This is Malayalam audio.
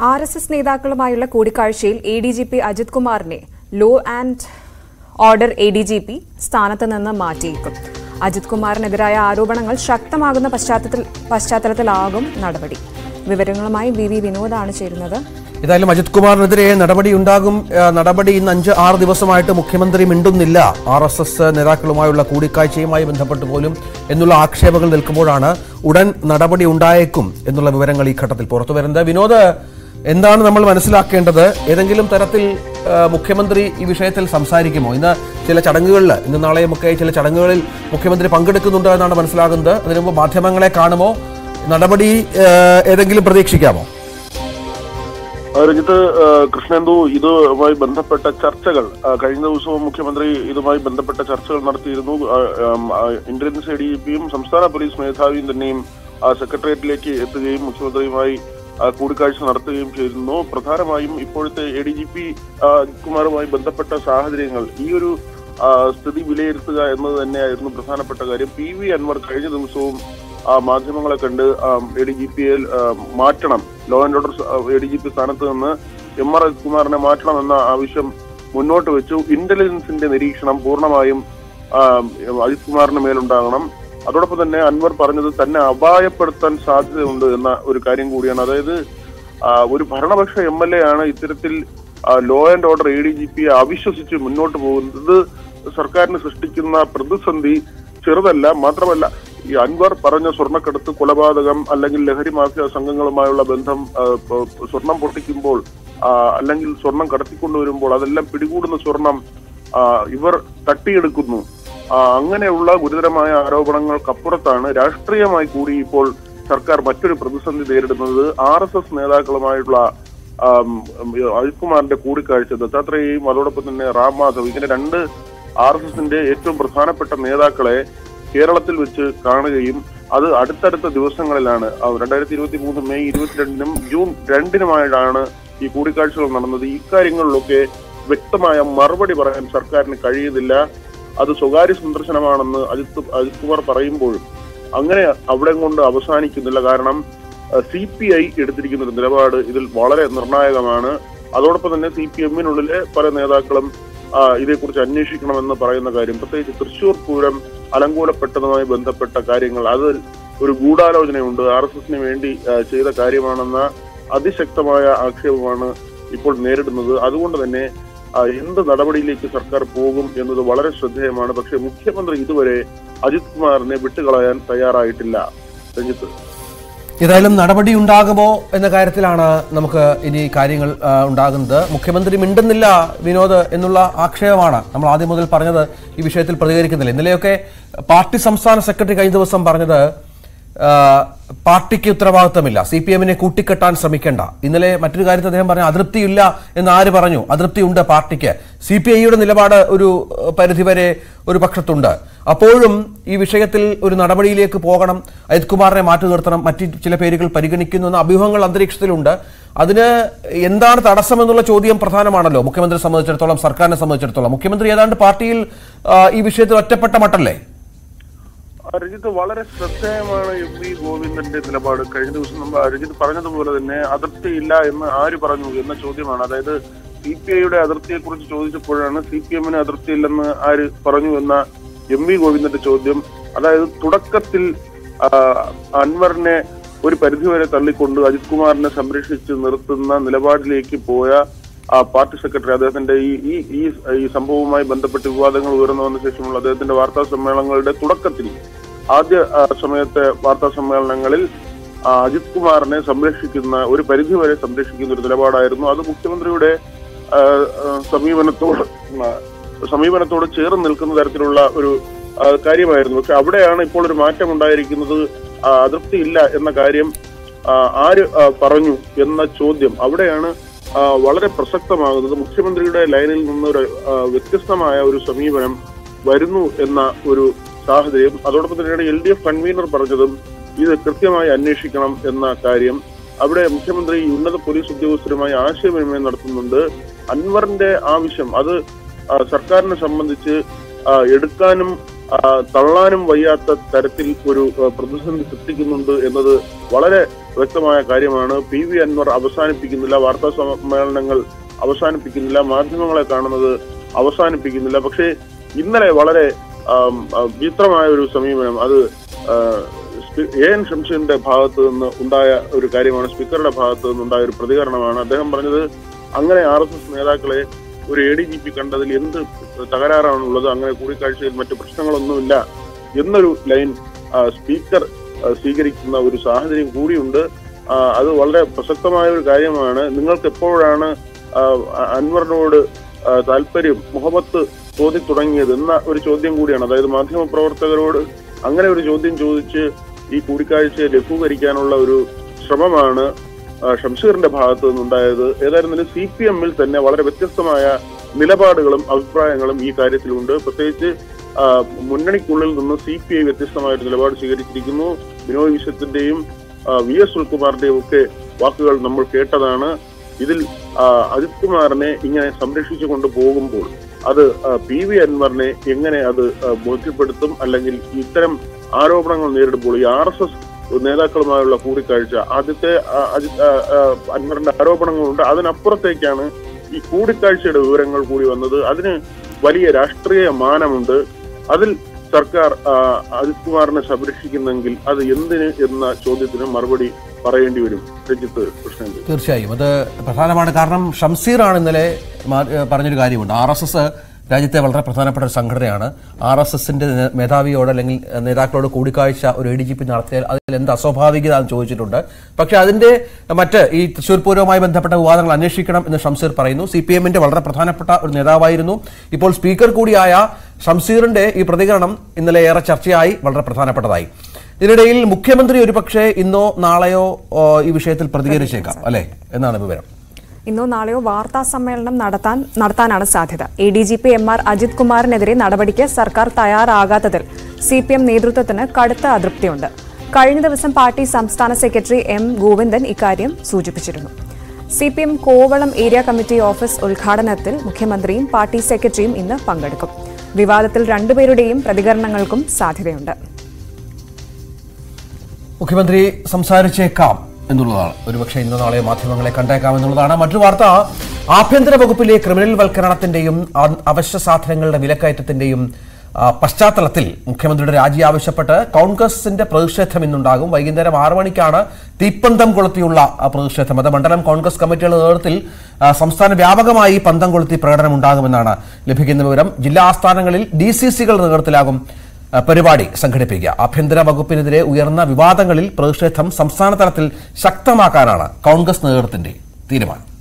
ആർ എസ് എസ് നേതാക്കളുമായുള്ള കൂടിക്കാഴ്ചയിൽ A D G P Ajith കുമാറിനെ law and order A D G P സ്ഥാനത്ത് നിന്ന് മാറ്റിയേക്കും അജിത് കുമാറിനെതിരായ ആരോപണങ്ങൾ ശക്തമാകുന്ന പശ്ചാത്തലത്തിൽ പശ്ചാത്തലത്തിലാകും നടപടി വിവരങ്ങളുമായി വി വി വിനോദാണ് ചേരുന്നത് ഏതായാലും അജിത് കുമാറിനെതിരെ നടപടി ഉണ്ടാകും ആ, നടപടി ഇന്ന് അഞ്ച് ആറ് ദിവസമായിട്ട് മുഖ്യമന്ത്രി മിണ്ടുന്നില്ല ആർ എസ് എസ് നേതാക്കളുമായുള്ള കൂടിക്കാഴ്ചയുമായി ബന്ധപ്പെട്ട് പോലും എന്നുള്ള ആക്ഷേപങ്ങൾ നിൽക്കുമ്പോഴാണ് ഉടൻ നടപടി ഉണ്ടായേക്കും എന്നുള്ള വിവരങ്ങൾ ഈ ഘട്ടത്തിൽ പുറത്തു വരുന്നത് വിനോദ് എന്താണ് നമ്മൾ മനസ്സിലാക്കേണ്ടത് ഏതെങ്കിലും തരത്തിൽ ആ, മുഖ്യമന്ത്രി ഈ വിഷയത്തിൽ സംസാരിക്കുമോ ഇന്ന് ചില ചടങ്ങുകളിൽ ഇന്ന് നാളെയുമൊക്കെ ചില ചടങ്ങുകളിൽ മുഖ്യമന്ത്രി പങ്കെടുക്കുന്നുണ്ട് എന്നാണ് മനസ്സിലാകുന്നത് അതിനു മുമ്പ് മാധ്യമങ്ങളെ കാണുമോ നടപടി ആ, ഏതെങ്കിലും പ്രതീക്ഷിക്കാമോ രഞ്ജിത്ത് ആ, കൃഷ്ണേന്ദു ഇതുമായി ബന്ധപ്പെട്ട ചർച്ചകൾ ആ, കഴിഞ്ഞ ദിവസവും മുഖ്യമന്ത്രി ഇതുമായി ബന്ധപ്പെട്ട ചർച്ചകൾ നടത്തിയിരുന്നു ആ, ആം, ആ, ഇന്ത്യൻ സി ഡി പിയും സംസ്ഥാന പോലീസ് മേധാവിയും തന്നെയും ആ, സെക്രട്ടേറിയറ്റിലേക്ക് എത്തുകയും മുഖ്യമന്ത്രിയുമായി ആ, കൂടിക്കാഴ്ച നടത്തുകയും ചെയ്തിരുന്നു പ്രധാനമായും ഇപ്പോഴത്തെ എ ഡി ജി പി കുമാറുമായി ബന്ധപ്പെട്ട സാഹചര്യങ്ങൾ ഈ ഒരു ആ, സ്ഥിതി വിലയിരുത്തുക എന്നത് തന്നെയായിരുന്നു പ്രധാനപ്പെട്ട കാര്യം പി വി അൻവർ കഴിഞ്ഞ ദിവസവും ആ, മാധ്യമങ്ങളെ കണ്ട് എ ഡി ജി പിയെ മാറ്റണം law and order A D G P സ്ഥാനത്ത് നിന്ന് എം ആർ കുമാറിനെ മാറ്റണം എന്ന ആവശ്യം മുന്നോട്ട് വെച്ചു ഇന്റലിജൻസിന്റെ നിരീക്ഷണം പൂർണ്ണമായും ആ, അജിത് കുമാറിന് മേലുണ്ടാകണം അതോടൊപ്പം തന്നെ അൻവർ പറഞ്ഞത് തന്നെ അപായപ്പെടുത്താൻ സാധ്യതയുണ്ട് എന്ന ഒരു കാര്യം കൂടിയാണ് അതായത് ആ, ഒരു ഭരണപക്ഷ എം എൽ എ ആണ് ഇത്തരത്തിൽ law and order A D G പിയെ അവിശ്വസിച്ച് മുന്നോട്ട് പോകുന്നത് സർക്കാരിന് സൃഷ്ടിക്കുന്ന പ്രതിസന്ധി ചെറുതല്ല മാത്രമല്ല ഈ അൻവർ പറഞ്ഞ സ്വർണ്ണക്കടത്ത് കൊലപാതകം അല്ലെങ്കിൽ ലഹരി മാഫിയ സംഘങ്ങളുമായുള്ള ബന്ധം ആ, പ- സ്വർണം പൊട്ടിക്കുമ്പോൾ ആ, അല്ലെങ്കിൽ സ്വർണം കടത്തിക്കൊണ്ടുവരുമ്പോൾ അതെല്ലാം പിടികൂടുന്ന സ്വർണം ആ, ഇവർ തട്ടിയെടുക്കുന്നു ആ, അങ്ങനെയുള്ള ഗുരുതരമായ ആരോപണങ്ങൾക്കപ്പുറത്താണ് രാഷ്ട്രീയമായി കൂടി ഇപ്പോൾ സർക്കാർ മറ്റൊരു പ്രതിസന്ധി നേരിടുന്നത് ആർ എസ് എസ് നേതാക്കളുമായുള്ള ആം, ഉം, അജിത് കുമാറിന്റെ കൂടിക്കാഴ്ച ദത്താത്രേയും അതോടൊപ്പം തന്നെ റാം മാധവ് ഇങ്ങനെ രണ്ട് ആർ എസ് എസിന്റെ ഏറ്റവും പ്രധാനപ്പെട്ട നേതാക്കളെ കേരളത്തിൽ വെച്ച് കാണുകയും അത് അടുത്തടുത്ത ദിവസങ്ങളിലാണ് രണ്ടായിരത്തി ഇരുപത്തി മൂന്ന് മെയ് ഇരുപത്തിരണ്ടിനും ജൂൺ രണ്ടിനുമായിട്ടാണ് ഈ കൂടിക്കാഴ്ചകൾ നടന്നത് ഇക്കാര്യങ്ങളിലൊക്കെ വ്യക്തമായ മറുപടി പറയാൻ സർക്കാരിന് കഴിയുന്നില്ല അത് സ്വകാര്യ സന്ദർശനമാണെന്ന് അജിത് അജിത് കുമാർ പറയുമ്പോഴും അങ്ങനെ അവിടെ കൊണ്ട് അവസാനിക്കുന്നില്ല കാരണം സി പി ഐ എടുത്തിരിക്കുന്ന ഒരു നിലപാട് ഇതിൽ വളരെ നിർണായകമാണ് അതോടൊപ്പം തന്നെ സി പി എമ്മിനുള്ളിലെ പല നേതാക്കളും ആ, ഇതേക്കുറിച്ച് അന്വേഷിക്കണമെന്ന് പറയുന്ന കാര്യം പ്രത്യേകിച്ച് തൃശൂർ പൂരം അലങ്കോലപ്പെട്ടതുമായി ബന്ധപ്പെട്ട കാര്യങ്ങൾ അത് ഒരു ഗൂഢാലോചനയുണ്ട് ആർ എസ് എസിന് വേണ്ടി ആ, ചെയ്ത കാര്യമാണെന്ന അതിശക്തമായ ആക്ഷേപമാണ് ഇപ്പോൾ നേരിടുന്നത് അതുകൊണ്ട് തന്നെ ആ, എന്ത് നടപടിയിലേക്ക് സർക്കാർ പോകും എന്നത് വളരെ ശ്രദ്ധേയമാണ് പക്ഷേ മുഖ്യമന്ത്രി ഇതുവരെ അജിത് കുമാറിനെ വിട്ടുകളയാൻ തയ്യാറായിട്ടില്ല രഞ്ജിത്ത് ഏതായാലും നടപടി ഉണ്ടാകുമോ എന്ന കാര്യത്തിലാണ് നമുക്ക് ഇനി കാര്യങ്ങൾ ആ, ഉണ്ടാകുന്നത് മുഖ്യമന്ത്രി മിണ്ടുന്നില്ല വിനോദ് എന്നുള്ള ആക്ഷേപമാണ് നമ്മൾ ആദ്യം മുതൽ പറഞ്ഞത് ഈ വിഷയത്തിൽ പ്രതികരിക്കുന്നില്ല ഇന്നലെയൊക്കെ പാർട്ടി സംസ്ഥാന സെക്രട്ടറി കഴിഞ്ഞ ദിവസം പറഞ്ഞത് ആ, പാർട്ടിക്ക് ഉത്തരവാദിത്തമില്ല സി പി എമ്മിനെ കൂട്ടിക്കെട്ടാൻ ശ്രമിക്കേണ്ട ഇന്നലെ മറ്റൊരു കാര്യത്തിൽ അദ്ദേഹം പറഞ്ഞു അതൃപ്തിയില്ല എന്ന് ആര് പറഞ്ഞു അതൃപ്തിയുണ്ട് പാർട്ടിക്ക് സി പി ഐയുടെ നിലപാട് ഒരു ഏഹ്, പരിധിവരെ ഒരു പക്ഷത്തുണ്ട് അപ്പോഴും ഈ വിഷയത്തിൽ ഒരു നടപടിയിലേക്ക് പോകണം അജിത് കുമാറിനെ മാറ്റി നിർത്തണം മറ്റ് ചില പേരുകൾ പരിഗണിക്കുന്നു എന്ന അഭ്യൂഹങ്ങൾ അന്തരീക്ഷത്തിലുണ്ട് അതിന് എന്താണ് തടസ്സമെന്നുള്ള ചോദ്യം പ്രധാനമാണല്ലോ മുഖ്യമന്ത്രിയെ സംബന്ധിച്ചിടത്തോളം സർക്കാരിനെ സംബന്ധിച്ചിടത്തോളം മുഖ്യമന്ത്രി ഏതാണ്ട് പാർട്ടിയിൽ ആ, ഈ വിഷയത്തിൽ ഒറ്റപ്പെട്ട മട്ടല്ലേ രഞ്ജിത്ത് വളരെ ശ്രദ്ധേയമാണ് എം വി ഗോവിന്ദന്റെ നിലപാട് കഴിഞ്ഞ ദിവസം നമ്മൾ രഞ്ജിത്ത് പറഞ്ഞതുപോലെ തന്നെ അതിർത്തിയില്ല എന്ന് ആര് പറഞ്ഞു എന്ന ചോദ്യമാണ് അതായത് സി പി ഐയുടെ അതിർത്തിയെ കുറിച്ച് ചോദിച്ചപ്പോഴാണ് സി പി എമ്മിന് അതിർത്തിയില്ലെന്ന് ആര് പറഞ്ഞു എന്ന എം വി ഗോവിന്ദന്റെ ചോദ്യം അതായത് തുടക്കത്തിൽ ആ, അൻവറിനെ ഒരു പരിധിവരെ തള്ളിക്കൊണ്ട് അജിത് കുമാറിനെ സംരക്ഷിച്ച് നിർത്തുന്ന നിലപാടിലേക്ക് പോയ ആ പാർട്ടി സെക്രട്ടറി അദ്ദേഹത്തിന്റെ ഈ ഈ ഈ ഈ സംഭവവുമായി ബന്ധപ്പെട്ട് വിവാദങ്ങൾ ഉയർന്നു വന്ന ശേഷമുള്ള അദ്ദേഹത്തിന്റെ വാർത്താ സമ്മേളനങ്ങളുടെ തുടക്കത്തിൽ ആദ്യ ആ, സമയത്തെ വാർത്താ സമ്മേളനങ്ങളിൽ ആ, അജിത് കുമാറിനെ സംരക്ഷിക്കുന്ന ഒരു പരിധിവരെ സംരക്ഷിക്കുന്ന ഒരു നിലപാടായിരുന്നു അത് മുഖ്യമന്ത്രിയുടെ ആ, ആ, സമീപനത്തോട് ആ, സമീപനത്തോട് ചേർന്ന് നിൽക്കുന്ന തരത്തിലുള്ള ഒരു ആ, കാര്യമായിരുന്നു പക്ഷെ അവിടെയാണ് ഇപ്പോൾ ഒരു മാറ്റം ഉണ്ടായിരിക്കുന്നത് ആ, അതൃപ്തിയില്ല എന്ന കാര്യം ആ, ആര് ആ, പറഞ്ഞു എന്ന ചോദ്യം അവിടെയാണ് ആ, വളരെ പ്രസക്തമാകുന്നത് മുഖ്യമന്ത്രിയുടെ ലൈനിൽ നിന്ന് ഒരു ആ, വ്യത്യസ്തമായ ഒരു സമീപനം വരുന്നു എന്ന ഒരു സാഹചര്യം അതോടൊപ്പം തന്നെയാണ് എൽ ഡി എഫ് കൺവീനർ പറഞ്ഞതും ഇത് കൃത്യമായി അന്വേഷിക്കണം എന്ന കാര്യം അവിടെ മുഖ്യമന്ത്രി ഉന്നത പോലീസ് ഉദ്യോഗസ്ഥരുമായി ആശയവിനിമയം നടത്തുന്നുണ്ട് അൻവറിന്റെ ആവശ്യം അത് ആ, സർക്കാരിനെ സംബന്ധിച്ച് ആ, എടുക്കാനും ആ, തള്ളാനും വയ്യാത്ത തരത്തിൽ ഒരു ആ, പ്രതിസന്ധി സൃഷ്ടിക്കുന്നുണ്ട് എന്നത് വളരെ വ്യക്തമായ കാര്യമാണ് പി വി അൻവർ അവസാനിപ്പിക്കുന്നില്ല വാർത്താ സമ്മേളനങ്ങൾ അവസാനിപ്പിക്കുന്നില്ല മാധ്യമങ്ങളെ കാണുന്നത് അവസാനിപ്പിക്കുന്നില്ല പക്ഷേ ഇന്നലെ വളരെ ആം, ആ, വിചിത്രമായ ഒരു സമീപനം അത് ആ, സ്പീ- എ എൻ ഷംസീറിന്റെ ഭാഗത്ത് നിന്ന് ഉണ്ടായ ഒരു കാര്യമാണ് സ്പീക്കറുടെ ഭാഗത്ത് നിന്നുണ്ടായ ഒരു പ്രതികരണമാണ് അദ്ദേഹം പറഞ്ഞത് അങ്ങനെ ആർ എസ് എസ് നേതാക്കളെ ഒരു എ ഡി ജി പി കണ്ടതിൽ എന്ത് തകരാറാണുള്ളത് അങ്ങനെ കൂടിക്കാഴ്ചയിൽ മറ്റു പ്രശ്നങ്ങളൊന്നുമില്ല എന്നൊരു ലൈൻ ആ, സ്പീക്കർ ആ, സ്വീകരിക്കുന്ന ഒരു സാഹചര്യം കൂടിയുണ്ട് ആ, അത് വളരെ പ്രസക്തമായ ഒരു കാര്യമാണ് നിങ്ങൾക്ക് എപ്പോഴാണ് ആ, അൻവറിനോട് ആ, താല്പര്യം മുഹമ്മത്ത് തോന്നി തുടങ്ങിയത് എന്ന ഒരു ചോദ്യം കൂടിയാണ് അതായത് മാധ്യമ പ്രവർത്തകരോട് അങ്ങനെ ഒരു ചോദ്യം ചോദിച്ച് ഈ കൂടിക്കാഴ്ചയെ ലഘൂകരിക്കാനുള്ള ഒരു ശ്രമമാണ് ആ, ഷംസീറിന്റെ ഭാഗത്ത് നിന്നുണ്ടായത് ഏതായിരുന്നാലും സി പി എമ്മിൽ തന്നെ വളരെ വ്യത്യസ്തമായ നിലപാടുകളും അഭിപ്രായങ്ങളും ഈ കാര്യത്തിലുണ്ട് പ്രത്യേകിച്ച് ആ, മുന്നണിക്കുള്ളിൽ നിന്ന് സി പി ഐ വ്യത്യസ്തമായ ഒരു നിലപാട് സ്വീകരിച്ചിരിക്കുന്നു ബിനോയ് വിശ്വത്തിന്റെയും ആ, വി എസ് സുൽകുമാറിന്റെയും ഒക്കെ വാക്കുകൾ നമ്മൾ കേട്ടതാണ് ഇതിൽ ആ, അജിത് കുമാറിനെ ഇങ്ങനെ സംരക്ഷിച്ചു കൊണ്ട് പോകുമ്പോൾ അത് ആ, പി വി അൻവറിനെ എങ്ങനെ അത് ആ, ബോധ്യപ്പെടുത്തും അല്ലെങ്കിൽ ഇത്തരം ആരോപണങ്ങൾ നേരിടുമ്പോൾ ഈ ആർ എസ് എസ് നേതാക്കളുമായുള്ള കൂടിക്കാഴ്ച ആദ്യത്തെ ആ, അജിത് ആ, ആ, അൻവറിന്റെ ആരോപണങ്ങളുണ്ട് അതിനപ്പുറത്തേക്കാണ് ഈ കൂടിക്കാഴ്ചയുടെ വിവരങ്ങൾ കൂടി വന്നത് അതിന് വലിയ രാഷ്ട്രീയ മാനമുണ്ട് അതിൽ സർക്കാർ ആ, അജിത് കുമാറിനെ സംരക്ഷിക്കുന്നെങ്കിൽ അത് എന്തിന് എന്ന ചോദ്യത്തിന് മറുപടി പറയേണ്ടി വരും രഞ്ജിത്ത് കൃഷ്ണൻ തീർച്ചയായും അത് പ്രധാനമാണ് കാരണം ഷംസീറാണ് ഇന്നലെ മാ- ഏഹ് പറഞ്ഞൊരു കാര്യമുണ്ട് ആർ എസ് എസ് രാജ്യത്തെ വളരെ പ്രധാനപ്പെട്ട ഒരു സംഘടനയാണ് ആർ എസ് എസിന്റെ മേധാവിയോട് അല്ലെങ്കിൽ ഏഹ് നേതാക്കളോട് കൂടിക്കാഴ്ച ഒരു എ ഡി ജി പി നടത്തിയാൽ അതിൽ എന്ത് അസ്വാഭാവികത എന്ന് ചോദിച്ചിട്ടുണ്ട് പക്ഷേ അതിന്റെ മറ്റ് ഈ തൃശ്ശൂർ പൂരവുമായി ബന്ധപ്പെട്ട വിവാദങ്ങൾ അന്വേഷിക്കണം എന്ന് ഷംസീർ പറയുന്നു സി പി എമ്മിന്റെ വളരെ പ്രധാനപ്പെട്ട ഒരു നേതാവായിരുന്നു ഇപ്പോൾ സ്പീക്കർ കൂടിയായ ഷംസീറിന്റെ ഈ പ്രതികരണം ഇന്നലെ ഏറെ ചർച്ചയായി വളരെ പ്രധാനപ്പെട്ടതായി ഇതിനിടയിൽ മുഖ്യമന്ത്രി ഒരുപക്ഷെ ഇന്നോ നാളെയോ ഓ, ഈ വിഷയത്തിൽ പ്രതികരിച്ചേക്കാം അല്ലെ എന്നാണ് വിവരം ഇന്നോ നാളെയോ വാർത്താ സമ്മേളനം നടത്താൻ നടത്താനാണ് സാധ്യത A D G P M R Ajith കുമാറിനെതിരെ നടപടിക്ക് സർക്കാർ തയ്യാറാകാത്തതിൽ സി പി എം നേതൃത്വത്തിന് കടുത്ത അതൃപ്തിയുണ്ട് കഴിഞ്ഞ ദിവസം പാർട്ടി സംസ്ഥാന സെക്രട്ടറി എം ഗോവിന്ദൻ ഇക്കാര്യം സൂചിപ്പിച്ചിരുന്നു C P M Kovalam area committee office ഉദ്ഘാടനത്തിൽ മുഖ്യമന്ത്രിയും പാർട്ടി സെക്രട്ടറിയും ഇന്ന് പങ്കെടുക്കും വിവാദത്തിൽ രണ്ടുപേരുടെയും പ്രതികരണങ്ങൾക്കും സാധ്യതയുണ്ട് മുഖ്യമന്ത്രി സംസാരിച്ചേക്കാം എന്നുള്ളതാണ് ഒരുപക്ഷെ ഇന്നോ നാളെ മാധ്യമങ്ങളെ കണ്ടേക്കാം എന്നുള്ളതാണ് മറ്റൊരു വാർത്ത ആഭ്യന്തര വകുപ്പിലെ ക്രിമിനൽ വൽക്കരണത്തിന്റെയും അ- അവശ്യ സാധനങ്ങളുടെ വിലക്കയറ്റത്തിന്റെയും ആ, പശ്ചാത്തലത്തിൽ മുഖ്യമന്ത്രിയുടെ രാജി ആവശ്യപ്പെട്ട് കോൺഗ്രസിന്റെ പ്രതിഷേധം ഇന്നുണ്ടാകും വൈകുന്നേരം ആറു മണിക്കാണ് തീപ്പന്തം കൊളുത്തിയുള്ള ആ, പ്രതിഷേധം അത് മണ്ഡലം കോൺഗ്രസ് കമ്മിറ്റിയുടെ നേതൃത്വത്തിൽ ആ, സംസ്ഥാന വ്യാപകമായി പന്തം കൊളുത്തി പ്രകടനം ഉണ്ടാകുമെന്നാണ് ലഭിക്കുന്ന വിവരം ജില്ലാ ആസ്ഥാനങ്ങളിൽ ഡി സി സികൾ നേതൃത്വത്തിലാകും ആ, പരിപാടി സംഘടിപ്പിക്കുക ആഭ്യന്തര വകുപ്പിനെതിരെ ഉയർന്ന വിവാദങ്ങളിൽ പ്രതിഷേധം സംസ്ഥാന തലത്തിൽ ശക്തമാക്കാനാണ് കോൺഗ്രസ് നേതൃത്വത്തിന്റെ തീരുമാനം